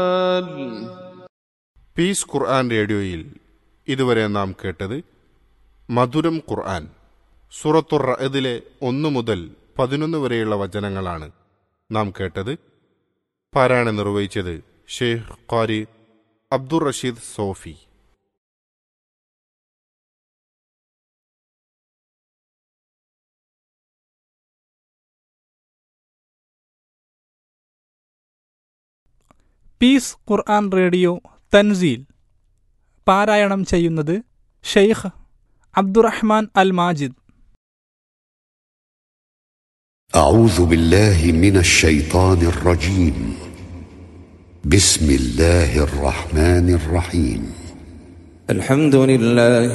piece ഖുർആൻ റേഡിയോയിൽ ഇതുവരെ നാം കേട്ടത് മധുരം ഖുർആൻ സൂറത്തുർ റഅദിലെ ഒന്ന് മുതൽ പതിനൊന്ന് വരെയുള്ള വചനങ്ങളാണ് നാം കേട്ടത് പാരായണം നിർവഹിച്ചത് Sheikh Qari Abdur Rashid Sufi peace Quran radio Tanzil പാരായണം ചെയ്യുന്നത് ഷെയ്ഖ് അബ്ദുറഹ്മാൻ അൽ മാജിദ് أعوذ بالله من الشيطان الرجيم بسم الله الرحمن الرحيم الحمد لله